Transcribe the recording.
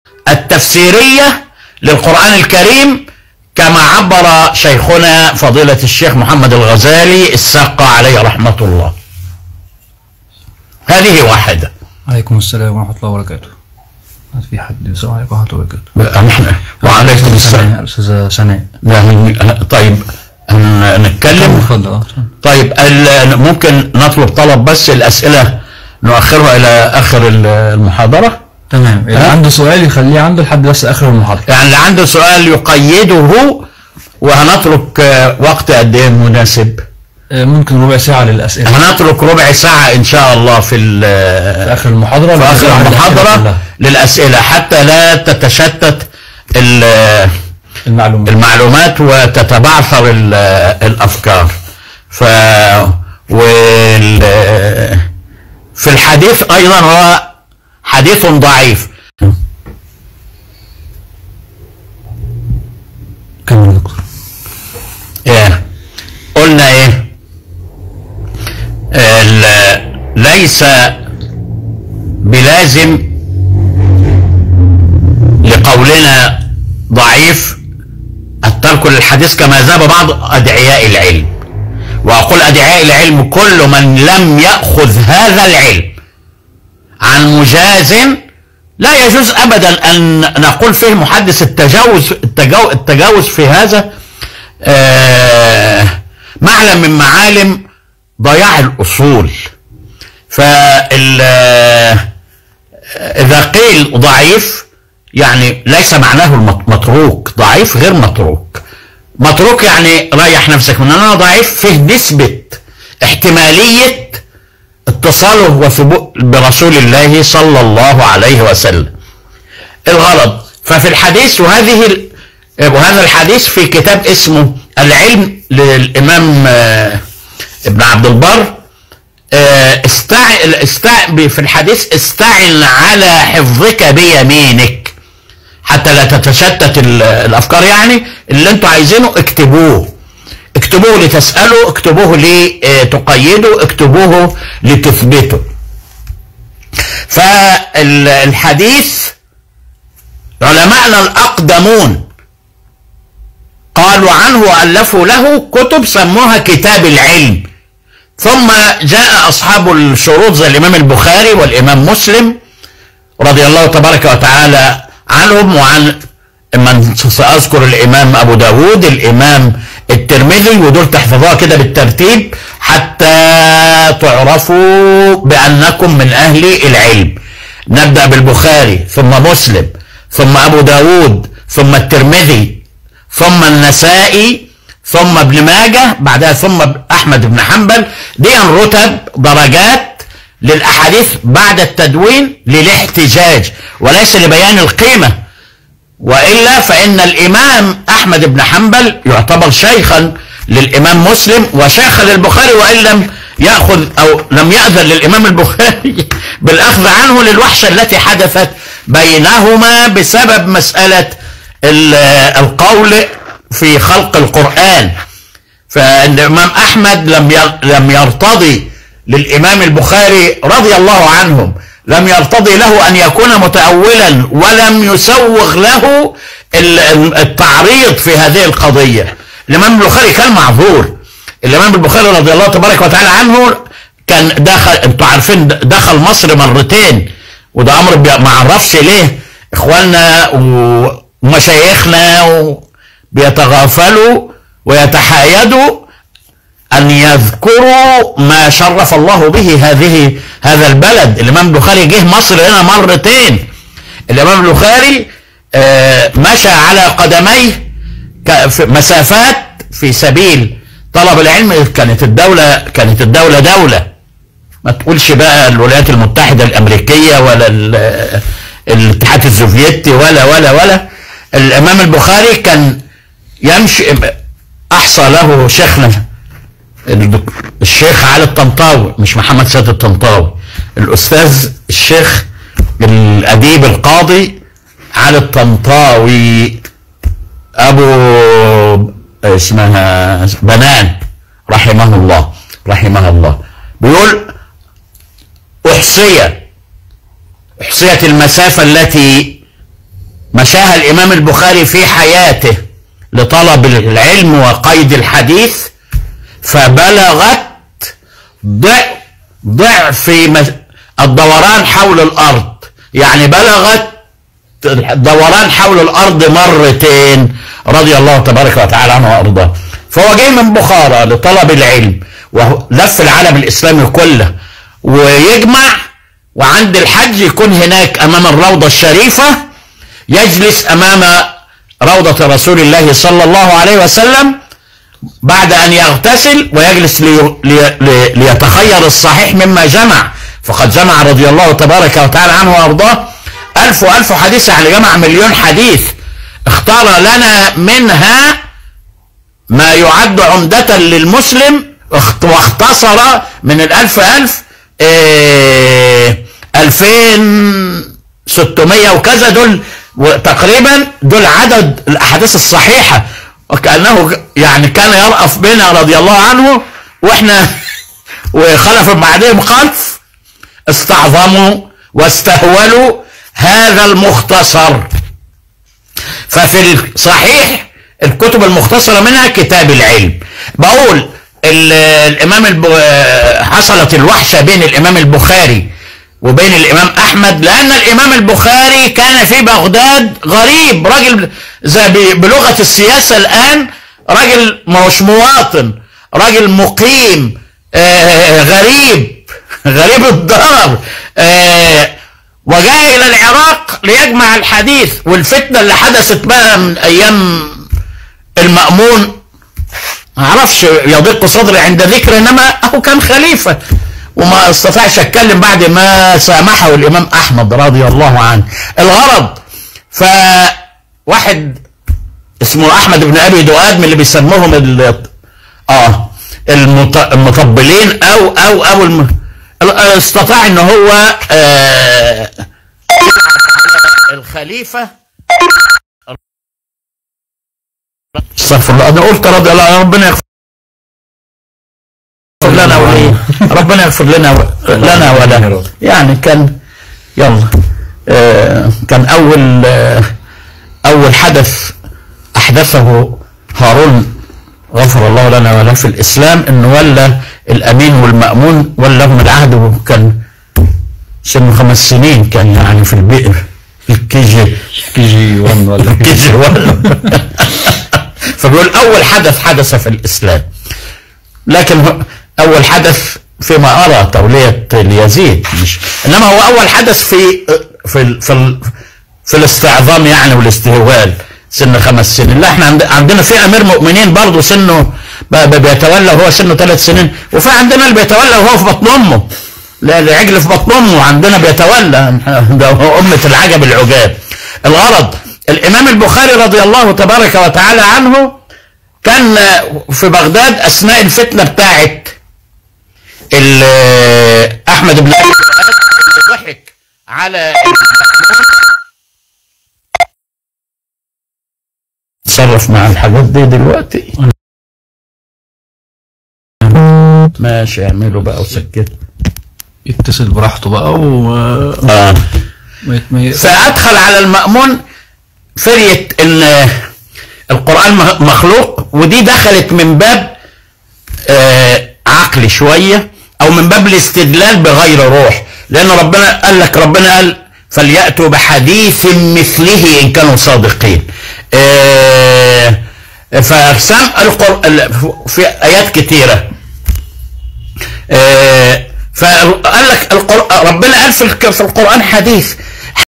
التفسيرية للقرآن الكريم كما عبر شيخنا فضيلة الشيخ محمد الغزالي الساقة عليه رحمة الله هذه واحدة عليكم السلام ورحمة الله وبركاته هل في حد السلام عليكم ورحمة الله وبركاته نحن وعليكم السلام أستاذة سناء لا، طيب هن- نتكلم اتفضل اه طيب ال- ممكن نطلب طلب بس الأسئلة نؤخرها إلى آخر ال- المحاضرة تمام اللي ها؟ عنده سؤال يخليه عنده لحد بس آخر المحاضرة يعني اللي عنده سؤال يقيده وهنترك آه، وقت قد ايه مناسب آه، ممكن ربع ساعة للأسئلة هنترك ربع ساعة إن شاء الله في ال- في آخر المحاضرة في للأسئلة آخر المحاضرة كلها. للأسئلة حتى لا تتشتت ال- المعلومات المعلومات وتتبعثر ال- الأفكار ف وال في الحديث أيضا هو حديث ضعيف كمل يا دكتور إيه قلنا ايه ال- ليس بلازم لقولنا ضعيف الترك للحديث كما ذهب بعض أدعياء العلم وأقول أدعياء العلم كل من لم يأخذ هذا العلم عن مجاز لا يجوز ابدا ان نقول فيه محدث التجاوز التجاوز, التجاوز في هذا آه، معلم من معالم ضياع الاصول فال آه، اذا قيل ضعيف يعني ليس معناه المت- متروك ضعيف غير متروك متروك يعني ريح نفسك من انا ضعيف فيه نسبة احتمالية اتصاله وثبوت برسول الله صلى الله عليه وسلم الغرض ففي الحديث وهذه ال- وهذا الحديث في كتاب اسمه العلم للإمام آه، ابن عبد البر آه، استع... استع... في الحديث استعن على حفظك بيمينك حتى لا تتشتت ال- الافكار يعني اللي انتوا عايزينه اكتبوه اكتبوه لتسألوا اكتبوه لتقيدوا اكتبوه لتثبتوا فالحديث علماءنا الأقدمون قالوا عنه وألفوا له كتب سموها كتاب العلم ثم جاء أصحاب الشروط زي الإمام البخاري والإمام مسلم رضي الله تبارك وتعالى عنهم وعن من سأذكر الإمام أبو داود الإمام الترمذي ودول تحفظوها كده بالترتيب حتى تعرفوا بأنكم من أهل العلم نبدأ بالبخاري ثم مسلم ثم أبو داود ثم الترمذي ثم النسائي ثم ابن ماجه بعدها ثم أحمد بن حنبل دي رتب درجات للأحاديث بعد التدوين للاحتجاج وليس لبيان القيمة وإلا فإن الإمام أحمد بن حنبل يعتبر شيخا للإمام مسلم وشيخا للبخاري وإن لم يأخذ أو لم يأذن للإمام البخاري بالأخذ عنه للوحشة التي حدثت بينهما بسبب مسألة ال- القول في خلق القرآن فإن الإمام أحمد لم ي- لم يرتضي للإمام البخاري رضي الله عنهم لم يرتضي له أن يكون متأولا ولم يسوغ له ال- ال- التعريض في هذه القضية الإمام البخاري كان معذور الإمام البخاري رضي الله تبارك وتعالى عنه كان دخل انتوا عارفين دخل مصر مرتين وده أمر بي- ما عرفش ليه إخواننا و- ومشايخنا و- بيتغافلوا ويتحايدوا أن يذكروا ما شرف الله به هذه هذا البلد الإمام البخاري جه مصر هنا مرتين الإمام البخاري آه، مشى على قدميه ك- في مسافات في سبيل طلب العلم كانت الدولة كانت الدولة دولة ما تقولش بقى الولايات المتحدة الأمريكية ولا ال- الاتحاد السوفيتي ولا ولا ولا الإمام البخاري كان يمشي أحصى له شيخنا الدك- الشيخ علي الطنطاوي مش محمد سيد الطنطاوي الأستاذ الشيخ الأديب القاضي علي الطنطاوي أبو اسمها بنان رحمه الله رحمه الله بيقول أحصي أحصيت المسافة التي مشاها الإمام البخاري في حياته لطلب العلم وقيد الحديث فبلغت ضعف ضعف مس- الدوران حول الأرض يعني بلغت الدوران حول الأرض مرتين رضي الله تبارك وتعالى عنه وأرضاه فهو جاي من بخارى لطلب العلم ولف العالم الإسلامي كله ويجمع وعند الحج يكون هناك أمام الروضة الشريفة يجلس أمام روضة رسول الله صلى الله عليه وسلم بعد أن يغتسل ويجلس لي لي لي ليتخير الصحيح مما جمع فقد جمع رضي الله تبارك وتعالى عنه وأرضاه ألف وألف حديث يعني جمع مليون حديث اختار لنا منها ما يعد عمدة للمسلم اخت- واختصر من الألف ألف اه ألفين ستمية وكذا دول تقريبا دول عدد الأحاديث الصحيحة وكأنه يعني كان يرأف بنا رضي الله عنه وإحنا وخلف بعدهم خلف استعظموا واستهولوا هذا المختصر ففي الصحيح الكتب المختصرة منها كتاب العلم بقول ال- الإمام الب... حصلت الوحشة بين الإمام البخاري وبين الإمام أحمد لأن الإمام البخاري كان في بغداد غريب راجل زي ب- بلغة السياسة الآن راجل مش مواطن راجل مقيم آه غريب غريب الدار آه وجاء إلى العراق ليجمع الحديث والفتنة اللي حدثت بقى من أيام المأمون ما اعرفش يضيق صدري عند ذكر انما هو كان خليفه وما استطاعش اتكلم بعد ما سامحه الامام احمد رضي الله عنه الغرض فواحد اسمه احمد بن ابي دؤاد من اللي بيسموهم ال اه المط... المطبلين او او او الم... استطاع ان هو آه الخليفه استغفر الله انا قلت رضي الله عنه ربنا يغفر لنا وليه ربنا يغفر لنا و... لنا وله يعني كان يلا آه كان اول آه اول حدث احدثه هارون غفر الله لنا وله في الاسلام انه ولى الامين والمامون ولهم العهد وكان سنه خمس سنين كان يعني في البئر في الكي جي كي جي 1 ولا كي جي ولا فبيقول اول حدث حدث في الاسلام لكن هو اول حدث فيما ارى توليه ليزيد مش انما هو اول حدث في في ال في, ال في الاستعظام يعني والاستهوال سن خمس سنين لا احنا عند- عندنا في امير مؤمنين برضه سنه ب- ب- بيتولى وهو سنه ثلاث سنين وفي عندنا اللي بيتولى وهو في بطن امه لا العجل في بطن امه عندنا بيتولى ده هو امه العجب العجاب الغرض الامام البخاري رضي الله تبارك وتعالى عنه كان في بغداد اثناء الفتنه بتاعت ال- احمد بن ابي دؤاد اللي ضحك على المأمون تصرف مع الحاجات دي دلوقتي ماشي اعملوا بقى وسكتوا يتصل براحته بقى و اه ما يت- ما ي- فادخل على المأمون فرية ان القرآن م- مخلوق ودي دخلت من باب آه، عقل شوية او من باب الاستدلال بغير روح لان ربنا قال لك ربنا قال فليأتوا بحديث مثله ان كانوا صادقين آه، فسام القرآن في ايات كتيره آه، فقال لك القر- ربنا قال في الك- في القرآن حديث